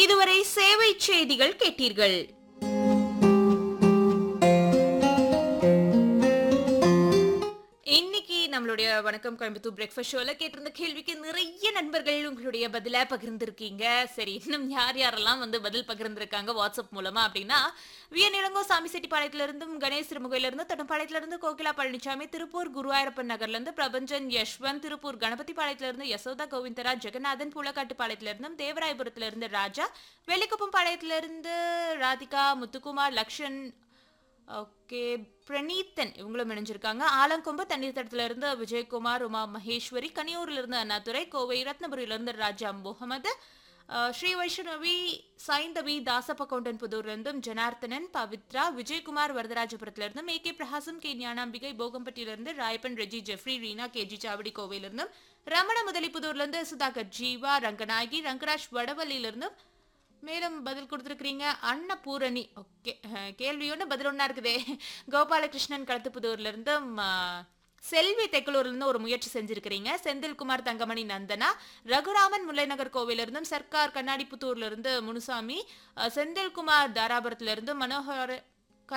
இதுவரை சேவை செய்திகள் கேட்டீர்கள் இன்னைக்கு நம்மளுடைய வணக்கம் கோயம்புத்தூர் பிரேக்ஃபாஸ்ட் ஷோல கேட்டிருந்த கேள்விக்கு நிறைய நண்பர்கள் உங்களுடைய பதில பகிர்ந்திருக்கீங்க சரி இன்னும் யார் யாரெல்லாம் வந்து பதில் பகிர்ந்திருக்காங்க வாட்ஸ்அப் மூலமா அப்படின்னா வியன் இளங்கோ சாமி செட்டிப்பாளையத்துல இருந்தும் கணேஷ் திருமுகையில இருந்து தடம்பாளையத்துல இருந்து கோகிலா பழனிசாமி திருப்பூர் குருவாயூரப்பன் நகர்ல இருந்து பிரபஞ்சன் யஷ்வந்த் திருப்பூர் கணபதி பாளையத்துல இருந்து யசோதா கோவிந்தரா ஜெகநாதன் பூலக்காட்டு பாளையத்துல இருந்தும் தேவராயபுரத்துல இருந்து ராஜா வெள்ளிக்குப்பம் பாளையத்துல இருந்து ராதிகா முத்துக்குமார் லக்ஷன் ஓகே பிரணீத்தன் இவங்களும் இணைஞ்சிருக்காங்க ஆலங்கொம்பு தண்ணீர் தடத்துல இருந்து விஜயகுமார் உமா மகேஸ்வரி கனியூர்ல இருந்து அண்ணாதுரை கோவை ரத்னபுரியில இருந்து ராஜா முகமது அஹ், ஸ்ரீ வைஷ்ணவி சைந்தவி தாசப்பகவுண்டன் புதூர்ல இருந்தும் ஜனார்த்தனன் பவித்ரா விஜயகுமார் வரதராஜபுரத்துல இருந்தும் A K Prakasam K Gnanambigai போகம்பட்டியில இருந்து ராயப்பன் ரெஜி ஜெஃப்ரி ரீனா கேஜி சாவடி கோவையில இருந்தும் ரமண முதலிப்புதூர்ல இருந்து சுதாகர் ஜீவா ரங்கநாயகி ரங்கராஜ் வடவள்ளியில இருந்தும் மேலும் பதில் கொடுத்துருக்கிறீங்க அன்னபூரணி ஓகே கேள்வி ஒன்று பதில் ஒன்றா இருக்குதே கோபாலகிருஷ்ணன் களத்துப்புதூர்ல இருந்து செல்வி தெக்கலூர்ல இருந்து ஒரு முயற்சி செஞ்சிருக்கிறீங்க செந்தில்குமார் தங்கமணி நந்தனா ரகுராமன் முல்லைநகர் கோவில இருந்தும் சர்க்கார் கண்ணாடிப்புத்தூர்ல இருந்து முனுசாமி அஹ், செந்தில்குமார் தாராபுரத்துல இருந்து மனோகர்